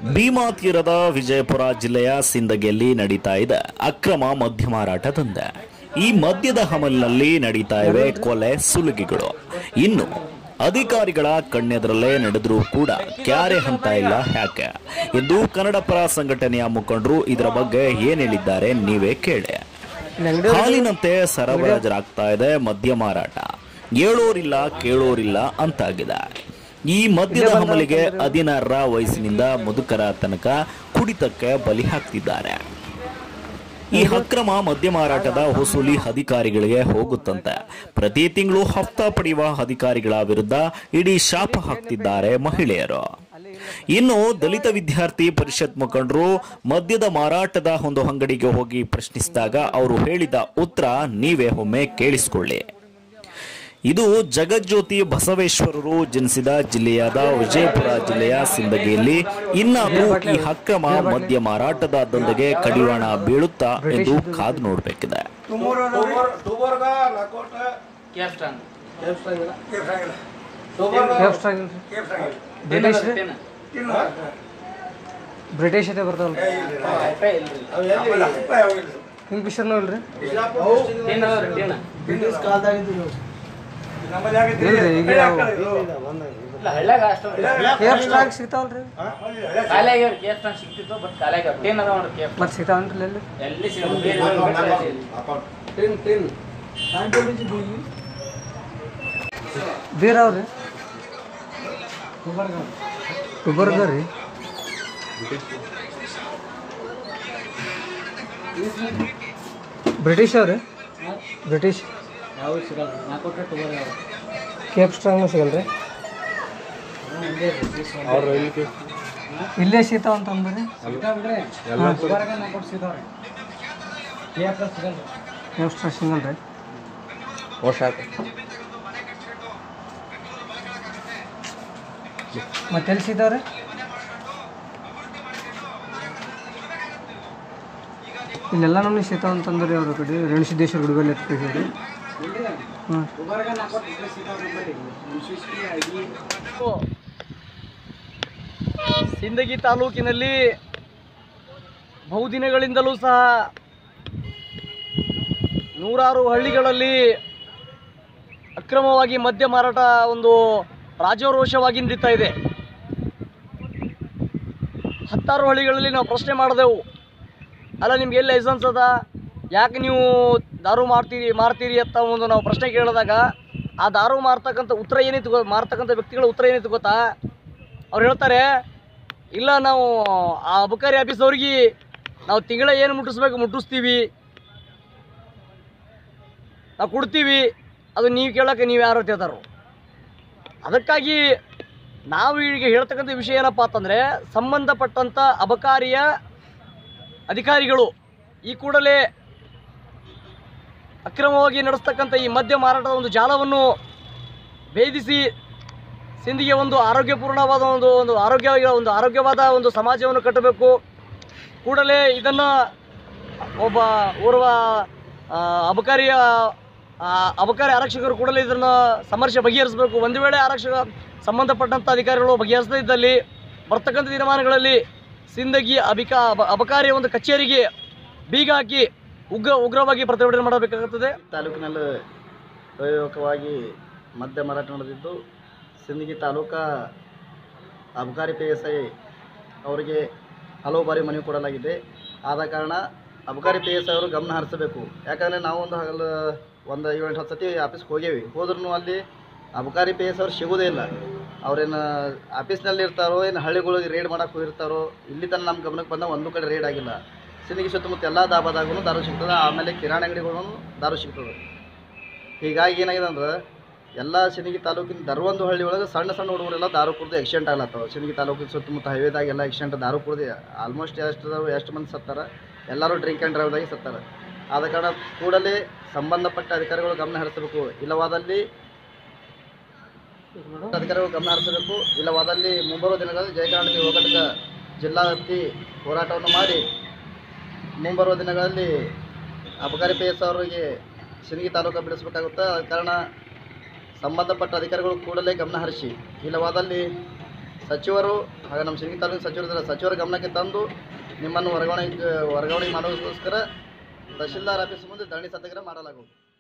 ಭೀಮಾ ತೀರದ ವಿಜಯಪುರ ಜಿಲ್ಲೆಯ ಸಿಂದಗಿಯಲ್ಲಿ ನಡೀತಾ ಇದೆ ಅಕ್ರಮ ಮದ್ಯ ಮಾರಾಟ ದಂಧೆ ಈ ಮದ್ಯದ ಹಮಲಿನಲ್ಲಿ ನಡೀತಾ ಇವೆ ಕೊಲೆ ಸುಲಿಗೆಗಳು ಇನ್ನು ಅಧಿಕಾರಿಗಳ ಕಣ್ಣೆದರಲ್ಲೇ ನಡೆದರೂ ಕೂಡ ಕ್ಯಾರೆ ಹಂತ ಇಲ್ಲ ಯಾಕೆ ಎಂದು ಕನ್ನಡ ಪರ ಸಂಘಟನೆಯ ಮುಖಂಡರು ಇದರ ಬಗ್ಗೆ ಏನ್ ಹೇಳಿದ್ದಾರೆ ನೀವೇ ಕೇಳಿ ಹಾಲಿನಂತೆ ಸರಬರಾಜರಾಗ್ತಾ ಇದೆ ಮದ್ಯ ಮಾರಾಟ ಹೇಳೋರಿಲ್ಲ ಕೇಳೋರಿಲ್ಲ ಅಂತಾಗಿದೆ ಈ ಮದ್ಯದ ಹಮಲಿಗೆ ಹದಿನಾರರ ವಯಸ್ಸಿನಿಂದ ಮುದುಕರ ತನಕ ಕುಡಿತಕ್ಕೆ ಬಲಿ ಹಾಕ್ತಿದ್ದಾರೆ ಈ ಅಕ್ರಮ ಮದ್ಯ ಮಾರಾಟದ ವಸೂಲಿ ಅಧಿಕಾರಿಗಳಿಗೆ ಹೋಗುತ್ತಂತೆ ಪ್ರತಿ ತಿಂಗಳು ಹಫ್ತಾ ಪಡೆಯುವ ಅಧಿಕಾರಿಗಳ ವಿರುದ್ಧ ಇಡೀ ಶಾಪ ಹಾಕ್ತಿದ್ದಾರೆ ಮಹಿಳೆಯರು ಇನ್ನು ದಲಿತ ವಿದ್ಯಾರ್ಥಿ ಪರಿಷತ್ ಮುಖಂಡರು ಮದ್ಯದ ಮಾರಾಟದ ಒಂದು ಅಂಗಡಿಗೆ ಹೋಗಿ ಪ್ರಶ್ನಿಸಿದಾಗ ಅವರು ಹೇಳಿದ ಉತ್ತರ ನೀವೇ ಒಮ್ಮೆ ಕೇಳಿಸಿಕೊಳ್ಳಿ ಇದು ಜಗಜ್ಯೋತಿ ಬಸವೇಶ್ವರರು ಜನಿಸಿದ ಜಿಲ್ಲೆಯಾದ ವಿಜಯಪುರ ಜಿಲ್ಲೆಯ ಸಿಂದಗಿಯಲ್ಲಿ ಇನ್ನಾದರೂ ಈ ಅಕ್ರಮ ಮದ್ಯ ಮಾರಾಟದ ದಂಧೆಗೆ ಕಡಿವಾಣ ಬೀಳುತ್ತಾ ಎಂದು ಕಾದು ನೋಡಬೇಕಿದೆ ಟೂಬರ್ಗ ನಕೋಟ ಕ್ಯಾಪ್ ಸ್ಟ್ರಾಂಗ್ ಕೇಪ್ ಸ್ಟ್ರಾಂಗ್ ಬ್ರಿಟಿಷ್ ರೀ ಬ್ರಿಟಿಷ್ ಐತೆ ಬರ್ತಾವಲ್ಲ ಕಿಂಗ್ ಫಿಶರ್ನೂ ಇಲ್ರಿ ಇಲ್ರಿ ಈಗ ಯಾವ ಹಳ್ಳ್ಯಾಗ ಅಷ್ಟು ಕೇಪ್ ಸ್ಟ್ರಾಂಗ್ ಸಿಗ್ತಾವಲ್ರಿ ಕಾಲಾಗ ಕೇಪ್ ಸ್ಟ್ರಾಂಗ್ ಸಿಕ್ತಿತ್ತು ಬಟ್ ಕಾಲಾಗ ಟೇನ್ ಅದ ನೋಡ್ರಿ ಕೇಪ್ ಮತ್ತೆ ಸಿಗ್ತಾವನ್ರಿ ಎಲ್ಲಿ ಎಲ್ಲಿ ಸಿಗುತ್ತೆ ಬೀರ್ ಅವ್ರಿ ಗುಲ್ಬರ್ಗ ರೀ ಬ್ರಿಟಿಷ್ ಅವ್ರಿ ಬ್ರಿಟಿಷ್ ಯಾವ ಸಿಗಲ್ಲ ನಾಲ್ಕು ಟೂಬರ್ಗ ಕೇಪ್ ಸ್ಟ್ರಾಂಗ್ ಸಿಗಲ್ರಿ ಇಲ್ಲೇ ಸಿಗ್ತಾವ ಅಂತ ಅಂದ್ರಿ ಕೇಪ್ ಸ್ಟ್ರಾಂಗ್ ಸಿಗಲ್ರಿ ಮತ್ತೆ ಎಲ್ಲಿ ಸಿಗ್ತಾವ್ರಿ ಇಲ್ಲೆಲ್ಲ ನಮ್ಗೆ ಸಿಗ್ತಾವ ಅಂತಂದ್ರಿ ಅವ್ರ ಕಡೆ ರೇಣುಸಿದ್ದೇಶ್ವರ ಗುಡಿಗಲ್ಲಿ ಎತ್ತೀವಿ ಹಾಂ ಸಿಂದಗಿ ತಾಲೂಕಿನಲ್ಲಿ ಬಹುದಿನಗಳಿಂದಲೂ ಸಹ ನೂರಾರು ಹಳ್ಳಿಗಳಲ್ಲಿ ಅಕ್ರಮವಾಗಿ ಮದ್ಯ ಮಾರಾಟ ಒಂದು ರಾಜಾರೋಷವಾಗಿ ನಡೀತಾ ಇದೆ ಹತ್ತಾರು ಹಳ್ಳಿಗಳಲ್ಲಿ ನಾವು ಪ್ರಶ್ನೆ ಮಾಡಿದೆವು ಅಲ್ಲ ನಿಮ್ಗೆ ಎಲ್ಲಿ ಲೈಸೆನ್ಸ್ ಅದ ಯಾಕೆ ನೀವು ದಾರು ಮಾರ್ತೀರಿ ಮಾರ್ತೀರಿ ಅಂತ ಒಂದು ನಾವು ಪ್ರಶ್ನೆ ಕೇಳಿದಾಗ ಆ ದಾರು ಮಾರ್ತಕ್ಕಂಥ ಉತ್ತರ ಏನಿತ್ತು ಗೊ ಮಾರ್ತಕ್ಕಂಥ ವ್ಯಕ್ತಿಗಳ ಉತ್ತರ ಏನಿತ್ತು ಗೊತ್ತಾ ಅವ್ರು ಹೇಳ್ತಾರೆ ಇಲ್ಲ ನಾವು ಆ ಅಬಕಾರಿ ಆಫೀಸ್ ಅವ್ರಿಗೆ ನಾವು ತಿಂಗಳ ಏನು ಮುಟ್ಟಿಸ್ಬೇಕು ಮುಟ್ಟಿಸ್ತೀವಿ ನಾವು ಕೊಡ್ತೀವಿ ಅದು ನೀವು ಕೇಳೋಕೆ ನೀವು ಯಾರು ಅಂತ ಹೇಳ್ತಾರೋ ಅದಕ್ಕಾಗಿ ನಾವು ಈಗ ಹೇಳ್ತಕ್ಕಂಥ ವಿಷಯ ಏನಪ್ಪ ಅಂತಂದರೆ ಸಂಬಂಧಪಟ್ಟಂಥ ಅಬಕಾರಿಯ ಅಧಿಕಾರಿಗಳು ಈ ಕೂಡಲೇ ಅಕ್ರಮವಾಗಿ ನಡೆಸ್ತಕ್ಕಂಥ ಈ ಮದ್ಯ ಮಾರಾಟದ ಒಂದು ಜಾಲವನ್ನು ಭೇದಿಸಿ ಸಿಂಧಿಗೆ ಒಂದು ಆರೋಗ್ಯಪೂರ್ಣವಾದ ಒಂದು ಒಂದು ಆರೋಗ್ಯ ಒಂದು ಆರೋಗ್ಯವಾದ ಒಂದು ಸಮಾಜವನ್ನು ಕಟ್ಟಬೇಕು ಕೂಡಲೇ ಇದನ್ನು ಒಬ್ಬ ಓರ್ವ ಆ, ಅಬಕಾರಿಯ ಆ, ಅಬಕಾರಿ ಆರಕ್ಷಕರು ಕೂಡಲೇ ಇದನ್ನು ಸಮಸ್ಯೆ ಬಗೆಹರಿಸಬೇಕು ಒಂದು ವೇಳೆ ಆರಕ್ಷಕ ಸಂಬಂಧಪಟ್ಟಂಥ ಅಧಿಕಾರಿಗಳು ಬಗೆಹರಿಸದೇ ಇದ್ದಲ್ಲಿ ಬರ್ತಕ್ಕಂಥ ದಿನಮಾನಗಳಲ್ಲಿ ಸಿಂದಗಿ ಅಬಿಕಾ ಅಬ ಅಬಕಾರಿಯ ಒಂದು ಕಚೇರಿಗೆ ಬೀಗ ಹಾಕಿ ಉಗ್ರ ಉಗ್ರವಾಗಿ ಪ್ರತಿಭಟನೆ ಮಾಡಬೇಕಾಗುತ್ತದೆ ತಾಲೂಕಿನಲ್ಲಿ ವ್ಯಾಪಕವಾಗಿ ಮದ್ಯ ಮಾರಾಟ ನಡೆದಿದ್ದು ಸಿಂದಗಿ ತಾಲೂಕಾ ಅಬಕಾರಿ ಪಿ ಎಸ್ ಐ ಅವರಿಗೆ ಹಲವು ಬಾರಿ ಮನವಿ ಕೊಡಲಾಗಿದೆ ಆದ ಕಾರಣ ಅಬಕಾರಿ ಪಿ ಎಸ್ ಐ ಅವರು ಗಮನ ಹರಿಸಬೇಕು ಯಾಕಂದರೆ ನಾವು ಒಂದು ಹಗಲು ಒಂದು ಏಳೆಂಟು ಹತ್ತು ಸತಿ ಆಫೀಸ್ಗೆ ಹೋಗೇವಿ ಹೋದ್ರೂ ಅಲ್ಲಿ ಅಬಕಾರಿ ಪಿ ಎಸ್ ಅವ್ರು ಸಿಗೋದೇ ಇಲ್ಲ ಅವ್ರೇನು ಆಫೀಸ್ನಲ್ಲಿ ಇರ್ತಾರೋ ಏನು ಹಳ್ಳಿಗಳಿಗೆ ರೇಡ್ ಮಾಡಕ್ಕೆ ಹೋಗಿರ್ತಾರೋ ಇಲ್ಲಿ ತನಕ ನಮ್ಮ ಗಮನಕ್ಕೆ ಬಂದ ಒಂದು ಕಡೆ ರೇಡ್ ಆಗಿಲ್ಲ ಸಿಂದಗಿ ಸುತ್ತಮುತ್ತ ಎಲ್ಲ ದಾಬಾದಾಗೂ ದಾರು ಸಿಗ್ತದೆ ಆಮೇಲೆ ಕಿರಾಣಿ ಅಂಗಡಿಗಳು ದಾರು ಸಿಗ್ತದೆ ಹೀಗಾಗಿ ಏನಾಗಿದೆ ಅಂದ್ರೆ ಎಲ್ಲ ಸಿಂದಗಿ ತಾಲೂಕಿನ ದರ್ವೊಂದು ಹಳ್ಳಿ ಒಳಗೆ ಸಣ್ಣ ಸಣ್ಣ ಹುಡುಗರೆಲ್ಲ ದಾರು ಕುಡ್ದು ಆಕ್ಸಿಡೆಂಟ್ ಆಗ್ಲತ್ತವ ಸಿಂದಗಿ ತಾಲೂಕಿನ ಸುತ್ತಮುತ್ತ ಹೈವೇದಾಗ ಎಲ್ಲ ಆಕ್ಸಿಡೆಂಟ್ ದಾರು ಕುಡ್ದು ಆಲ್ಮೋಸ್ಟ್ ಎಷ್ಟು ಅದಾವ ಎಷ್ಟು ಮಂದಿ ಸತ್ತಾರ ಎಲ್ಲರೂ ಡ್ರಿಂಕ್ ಆ್ಯಂಡ್ ಡ್ರೈವ್ದಾಗಿ ಸತ್ತಾರ ಆದ ಕಾರಣ ಕೂಡಲೇ ಸಂಬಂಧಪಟ್ಟ ಅಧಿಕಾರಿಗಳು ಗಮನ ಹರಿಸಬೇಕು ಇಲ್ಲವಾದಲ್ಲಿ ಅಧಿಕಾರಿಗಳು ಗಮನ ಹರಿಸಬೇಕು ಇಲ್ಲವಾದಲ್ಲಿ ಮುಂಬರುವ ದಿನಗಳಲ್ಲಿ ಜಯಕರ್ನಾಟಕ ಯುವ ಘಟಕ ಜಿಲ್ಲಾ ವ್ಯಾಪ್ತಿ ಹೋರಾಟವನ್ನು ಮಾಡಿ ಮುಂಬರುವ ದಿನಗಳಲ್ಲಿ ಅಬಕಾರಿ ಪಿ ಎಸ್ ಅವರಿಗೆ ಸಿಂದಗಿ ತಾಲೂಕು ಬಿಡಿಸಬೇಕಾಗುತ್ತೆ ಆದ ಕಾರಣ ಸಂಬಂಧಪಟ್ಟ ಅಧಿಕಾರಿಗಳು ಕೂಡಲೇ ಗಮನ ಹರಿಸಿ ಇಲ್ಲವಾದಲ್ಲಿ ಸಚಿವರು ಹಾಗೂ ನಮ್ಮ ಸಿಂಗಿ ತಾಲೂಕು ಸಚಿವರ ಸಚಿವರ ಗಮನಕ್ಕೆ ತಂದು ನಿಮ್ಮನ್ನು ವರ್ಗಾವಣೆ ವರ್ಗಾವಣೆ ಮಾಡೋದಕ್ಕೋಸ್ಕರ ತಹಶೀಲ್ದಾರ್ ಆಫೀಸ್ ಮುಂದೆ ಧರಣಿ ಸತ್ಯಾಗ್ರಹ ಮಾಡಲಾಗುವುದು